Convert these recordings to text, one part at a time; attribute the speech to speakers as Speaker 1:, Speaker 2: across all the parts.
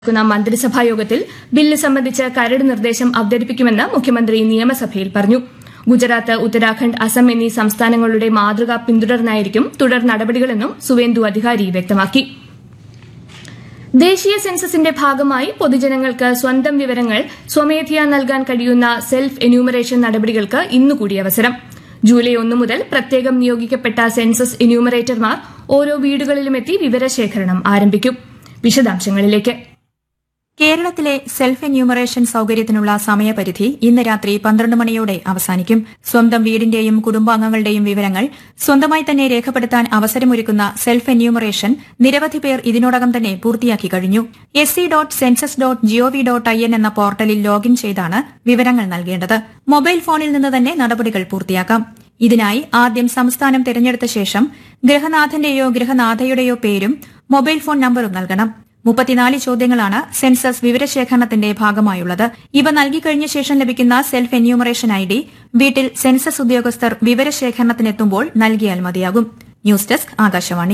Speaker 1: നടക്കുന്ന മന്ത്രിസഭാ യോഗത്തിൽ ബില്ല് സംബന്ധിച്ച് കരട് നിർദ്ദേശം അവതരിപ്പിക്കുമെന്ന് മുഖ്യമന്ത്രി നിയമസഭയിൽ പറഞ്ഞു ഗുജറാത്ത് ഉത്തരാഖണ്ഡ് അസം എന്നീ സംസ്ഥാനങ്ങളുടെ മാതൃക പിന്തുടർന്നായിരിക്കും തുടർ നടപടികളെന്നും സുവേന്ദു അധികാരി വ്യക്തമാക്കി ദേശീയ സെൻസസിന്റെ ഭാഗമായി പൊതുജനങ്ങൾക്ക് സ്വന്തം വിവരങ്ങൾ സ്വമേധയാ നൽകാൻ കഴിയുന്ന സെൽഫ് എന്യൂമറേഷൻ നടപടികൾക്ക് ഇന്നുകൂടി അവസരം ജൂലൈ ഒന്ന് മുതൽ പ്രത്യേകം നിയോഗിക്കപ്പെട്ട സെൻസസ് എന്യൂമറേറ്റർമാർ ഓരോ വീടുകളിലുമെത്തി വിവരശേഖരണം ആരംഭിക്കും വിശദാംശങ്ങളിലേക്ക്
Speaker 2: കേരളത്തിലെ സെൽഫ് എന്യൂമറേഷൻ സൌകര്യത്തിനുള്ള സമയപരിധി ഇന്ന് രാത്രി പന്ത്രണ്ട് മണിയോടെ അവസാനിക്കും സ്വന്തം വീടിന്റെയും കുടുംബാംഗങ്ങളുടെയും വിവരങ്ങൾ സ്വന്തമായി തന്നെ രേഖപ്പെടുത്താൻ അവസരമൊരുക്കുന്ന സെൽഫ് എന്യൂമറേഷൻ നിരവധി പേർ ഇതിനോടകം തന്നെ പൂർത്തിയാക്കി കഴിഞ്ഞു S C dot census dot GOV dot I N എന്ന പോർട്ടലിൽ ലോഗിൻ ചെയ്താണ് വിവരങ്ങൾ നൽകേണ്ടത് മൊബൈൽ ഫോണിൽ നിന്ന് തന്നെ നടപടികൾ പൂർത്തിയാക്കാം ഇതിനായി ആദ്യം സംസ്ഥാനം തിരഞ്ഞെടുത്ത ശേഷം ഗൃഹനാഥന്റെയോ ഗൃഹനാഥയുടെയോ പേരും മൊബൈൽ ഫോൺ നമ്പറും നൽകണം മുപ്പത്തിനാല് ചോദ്യങ്ങളാണ് സെൻസസ് വിവരശേഖരണത്തിന്റെ ഭാഗമായുള്ളത് ഇവ നൽകിക്കഴിഞ്ഞ ശേഷം ലഭിക്കുന്ന സെൽഫ് എന്യൂമറേഷൻ ഐ ഡി വീട്ടിൽ സെൻസസ് ഉദ്യോഗസ്ഥർ വിവരശേഖരണത്തിനെത്തുമ്പോൾ നൽകിയാൽ മതിയാകും ന്യൂസ് ഡെസ്ക് ആകാശവാണി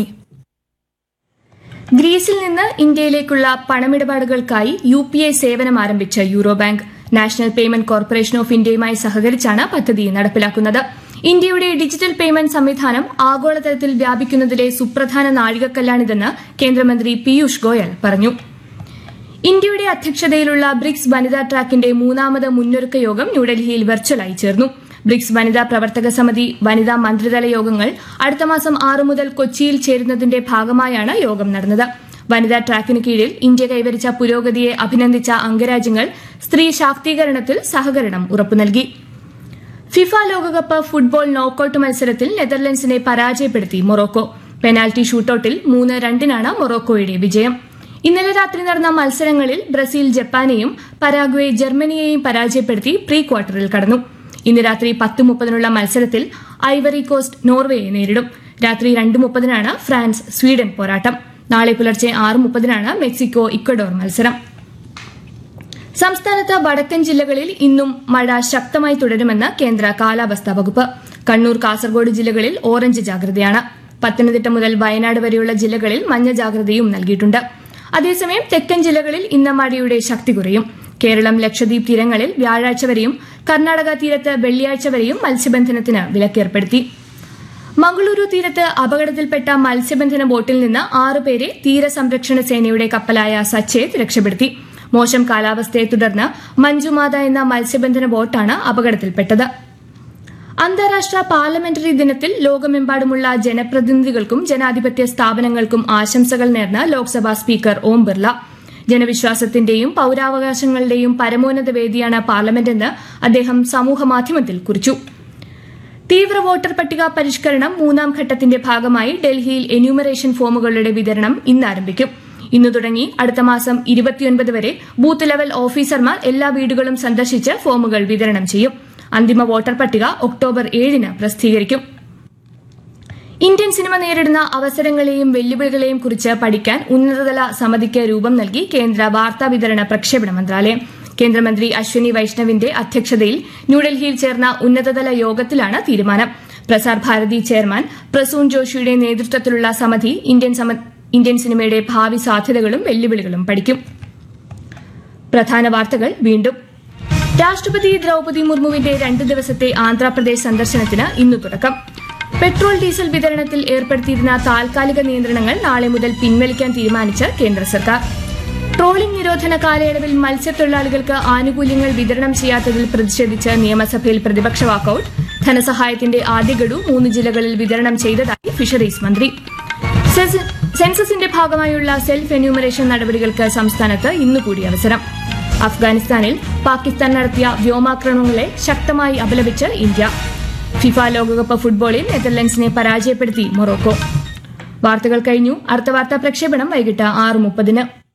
Speaker 1: ഗ്രീസിൽ നിന്ന് ഇന്ത്യയിലേക്കുള്ള പണമിടപാടുകൾക്കായി യു പി ഐ സേവനം ആരംഭിച്ച euro bank national payment corporation of ഇന്ത്യയുമായി സഹകരിച്ചാണ് പദ്ധതി നടപ്പിലാക്കുന്നത് ഇന്ത്യയുടെ ഡിജിറ്റൽ പേയ്മെന്റ് സംവിധാനം ആഗോളതലത്തിൽ വ്യാപിക്കുന്നതിലെ സുപ്രധാന നാഴികക്കല്ലാണിതെന്ന് കേന്ദ്രമന്ത്രി പീയൂഷ് ഗോയൽ പറഞ്ഞു ഇന്ത്യയുടെ അധ്യക്ഷതയിലുള്ള ബ്രിക്സ് വനിതാ ട്രാക്കിന്റെ മൂന്നാമത് മുന്നൊരുക്ക യോഗം ന്യൂഡൽഹിയിൽ വെർച്വലായി ചേർന്നു ബ്രിക്സ് വനിതാ പ്രവർത്തക സമിതി വനിതാ മന്ത്രിതല യോഗങ്ങൾ അടുത്ത മാസം ആറ് മുതൽ കൊച്ചിയിൽ ചേരുന്നതിന്റെ ഭാഗമായാണ് യോഗം നടന്നത് വനിതാ ട്രാക്കിന് കീഴിൽ ഇന്ത്യ കൈവരിച്ച പുരോഗതിയെ അഭിനന്ദിച്ച അംഗരാജ്യങ്ങൾ സ്ത്രീ ശാക്തീകരണത്തിൽ സഹകരണം ഉറപ്പു നൽകി ഫിഫ ലോകകപ്പ് ഫുട്ബോൾ നോക്കൌട്ട് മത്സരത്തിൽ നെതർലൻഡ്സിനെ പരാജയപ്പെടുത്തി മൊറോക്കോ പെനാൽറ്റി ഷൂട്ടൌട്ടിൽ മൂന്ന് രണ്ടിനാണ് മൊറോക്കോയുടെ വിജയം ഇന്നലെ രാത്രി നടന്ന മത്സരങ്ങളിൽ ബ്രസീൽ ജപ്പാനെയും പരാഗ്വെ ജർമ്മനിയെയും പരാജയപ്പെടുത്തി പ്രീ ക്വാർട്ടറിൽ കടന്നു ഇന്ന് രാത്രി പത്ത് മുപ്പതിനുള്ള മത്സരത്തിൽ ഐവറി കോസ്റ്റ് നോർവേയെ നേരിടും രാത്രി രണ്ട് മുപ്പതിനാണ് ഫ്രാൻസ് സ്വീഡൻ പോരാട്ടം നാളെ പുലർച്ചെ ആറ് മുപ്പതിനാണ് മെക്സിക്കോ ഇക്വഡോർ മത്സരം സംസ്ഥാനത്ത് വടക്കൻ ജില്ലകളിൽ ഇന്നും മഴ ശക്തമായി തുടരുമെന്ന് കേന്ദ്ര കാലാവസ്ഥാ വകുപ്പ് കണ്ണൂർ കാസർഗോഡ് ജില്ലകളിൽ ഓറഞ്ച് ജാഗ്രതയാണ് പത്തനംതിട്ട മുതൽ വയനാട് വരെയുള്ള ജില്ലകളിൽ മഞ്ഞ ജാഗ്രതയും നൽകിയിട്ടുണ്ട് അതേസമയം തെക്കൻ ജില്ലകളിൽ ഇന്ന് മഴയുടെ ശക്തി കുറയും കേരളം ലക്ഷദ്വീപ് തീരങ്ങളിൽ വ്യാഴാഴ്ച വരെയും കർണാടക തീരത്ത് വെള്ളിയാഴ്ച വരെയും മത്സ്യബന്ധനത്തിന് വിലക്കേർപ്പെടുത്തി മംഗളൂരു തീരത്ത് അപകടത്തിൽപ്പെട്ട മത്സ്യബന്ധന ബോട്ടിൽ നിന്ന് ആറുപേരെ തീരസംരക്ഷണ സേനയുടെ കപ്പലായ സച്ചേത് രക്ഷപ്പെടുത്തി മോശം കാലാവസ്ഥയെ തുടർന്ന് മഞ്ജുമാത എന്ന മത്സ്യബന്ധന ബോട്ടാണ് അപകടത്തിൽപ്പെട്ടത് അന്താരാഷ്ട്ര പാർലമെന്ററി ദിനത്തിൽ ലോകമെമ്പാടുമുള്ള ജനപ്രതിനിധികൾക്കും ജനാധിപത്യ സ്ഥാപനങ്ങൾക്കും ആശംസകൾ നേർന്ന് ലോക്സഭാ സ്പീക്കർ ഓം ബിർള ജനവിശ്വാസത്തിന്റെയും പൌരാവകാശങ്ങളുടെയും പരമോന്നത വേദിയാണ് പാർലമെന്റെന്ന് അദ്ദേഹം സമൂഹമാധ്യമത്തിൽ കുറിച്ചു തീവ്ര വോട്ടർ പട്ടിക പരിഷ്കരണം മൂന്നാം ഘട്ടത്തിന്റെ ഭാഗമായി ഡൽഹിയിൽ എന്യൂമറേഷൻ ഫോമുകളുടെ വിതരണം ഇന്ന് ആരംഭിക്കും ഇന്നു തുടങ്ങി അടുത്ത മാസം ഇരുപത്തിയൊൻപത് വരെ ബൂത്ത് ലെവൽ ഓഫീസർമാർ എല്ലാ വീടുകളും സന്ദർശിച്ച് ഫോമുകൾ വിതരണം ചെയ്യും അന്തിമ വോട്ടർ പട്ടിക ഒക്ടോബർ ഏഴിന് പ്രസിദ്ധീകരിക്കും ഇന്ത്യൻ സിനിമ നേരിടുന്ന അവസരങ്ങളെയും വെല്ലുവിളികളെയും കുറിച്ച് പഠിക്കാൻ ഉന്നതതല സമിതിക്ക് രൂപം നൽകി കേന്ദ്ര വാർത്താ വിതരണ പ്രക്ഷേപണ മന്ത്രാലയം കേന്ദ്രമന്ത്രി അശ്വനി വൈഷ്ണവിന്റെ അധ്യക്ഷതയിൽ ന്യൂഡൽഹിയിൽ ചേർന്ന ഉന്നതതല യോഗത്തിലാണ് തീരുമാനം പ്രസാർ ഭാരതി ചെയർമാൻ പ്രസൂൺ ജോഷിയുടെ നേതൃത്വത്തിലുള്ള സമിതി ഇന്ത്യൻ സമ- ഇന്ത്യൻ സിനിമയുടെ ഭാവി സാധ്യതകളും വെല്ലുവിളികളും പഠിക്കും പ്രധാന വാർത്തകൾ വീണ്ടും രാഷ്ട്രപതി ദ്രൌപതി മുർമുവിന്റെ രണ്ട് ദിവസത്തെ ആന്ധ്രാപ്രദേശ് സന്ദർശനത്തിന് ഇന്ന് തുടക്കം പെട്രോൾ ഡീസൽ വിതരണത്തിൽ ഏർപ്പെടുത്തിയിരുന്ന താൽക്കാലിക നിയന്ത്രണങ്ങൾ നാളെ മുതൽ പിൻവലിക്കാൻ തീരുമാനിച്ച് കേന്ദ്ര സർക്കാർ ട്രോളിംഗ് നിരോധന കാലയളവിൽ മത്സ്യത്തൊഴിലാളികൾക്ക് ആനുകൂല്യങ്ങൾ വിതരണം ചെയ്യാത്തതിൽ പ്രതിഷേധിച്ച് നിയമസഭയിൽ പ്രതിപക്ഷ വാക്കൌട്ട് ധനസഹായത്തിന്റെ ആദ്യ ഗഡു മൂന്ന് ജില്ലകളിൽ വിതരണം ചെയ്തതായി ഫിഷറീസ് മന്ത്രി സെസ്- സെൻസസിന്റെ ഭാഗമായുള്ള സെൽഫ് എന്യൂമറേഷൻ നടപടികൾക്ക് സംസ്ഥാനത്ത് ഇന്ന് കൂടി അവസരം അഫ്ഗാനിസ്ഥാനിൽ പാകിസ്ഥാൻ നടത്തിയ വ്യോമാക്രമണങ്ങളെ ശക്തമായി അപലപിച്ച് ഇന്ത്യ ഫിഫ ലോകകപ്പ് ഫുട്ബോളിൽ നെതർലൻഡ്സിനെ പരാജയപ്പെടുത്തി മൊറോക്കോ വാർത്തകൾ കഴിഞ്ഞു അടുത്ത വാർത്താ പ്രക്ഷേപണം വൈകിട്ട് ആറ് മുപ്പതിന്